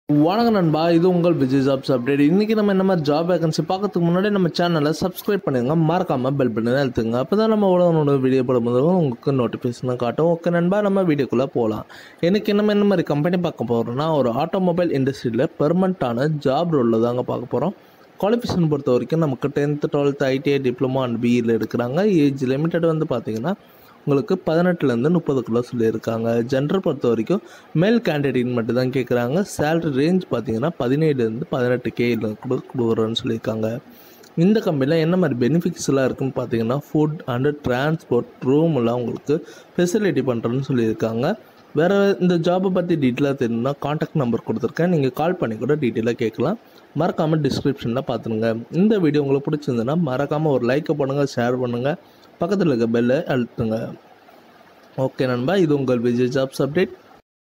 வணக்கம் நண்பா இது உங்கள் விஜய் ஜாப்ஸ் அப்டேட் இன்றைக்கி நம்ம என்ன மாதிரி ஜாப் வேகன்சி பார்க்கறதுக்கு முன்னாடி நம்ம சேனலை சப்ஸ்கிரைப் பண்ணுங்க மறக்காமல் பெல் பண்ணி அழுத்துங்க அப்போ தான் நம்ம உலகனோட வீடியோ போடும்போது உங்களுக்கு நோட்டிஃபிகேஷன் காட்டும் ஓகே நண்பா நம்ம வீடியோக்குள்ளே போகலாம் எனக்கு நம்ம என்ன மாதிரி கம்பெனி பார்க்க போகிறோம்னா ஒரு ஆட்டோமொபைல் இண்டஸ்ட்ரியில் பெர்மனண்ட்டான ஜாப் ரோலில் தாங்க பார்க்க போகிறோம் குவாலிஃபிகேஷன் பொறுத்த வரைக்கும் நமக்கு tenth twelfth ITI diploma and பிஇயில் எடுக்கிறாங்க ஏஜ் லிமிட்டட் வந்து பார்த்தீங்கன்னா உங்களுக்கு பதினெட்டுலேருந்து முப்பதுக்குள்ளே சொல்லியிருக்காங்க ஜென்டர் பொறுத்த வரைக்கும் மேல் கேண்டிடேட் மட்டும் தான் கேட்குறாங்க சேலரி ரேஞ்ச் பார்த்தீங்கன்னா பதினேழுலேருந்து பதினெட்டு கேயில் கூட கொடுக்குறோன்னு சொல்லியிருக்காங்க இந்த கம்பெனியில் என்ன மாதிரி பெனிஃபிட்ஸ்லாம் இருக்குன்னு பார்த்தீங்கன்னா ஃபுட் அண்டு டிரான்ஸ்போர்ட் ரூம்லாம் உங்களுக்கு ஃபெசிலிட்டி பண்ணுறேன்னு சொல்லியிருக்காங்க வேறு இந்த ஜாபை பற்றி டீட்டெயிலாக தெரியணும்னா காண்டாக்ட் நம்பர் கொடுத்துருக்கேன் நீங்கள் கால் பண்ணி கூட டீட்டெயிலாக கேட்கலாம் மறக்காமல் டிஸ்கிரிப்ஷனில் பார்த்துருங்க இந்த வீடியோ உங்களுக்கு பிடிச்சிருந்ததுன்னா மறக்காமல் ஒரு லைக்கை பண்ணுங்கள் ஷேர் பண்ணுங்கள் பக்கத்தில் இருக்க பெல்லை அழுத்துங்க ஓகே நண்பா இது உங்கள் விஜய் ஜாப்ஸ் அப்டேட்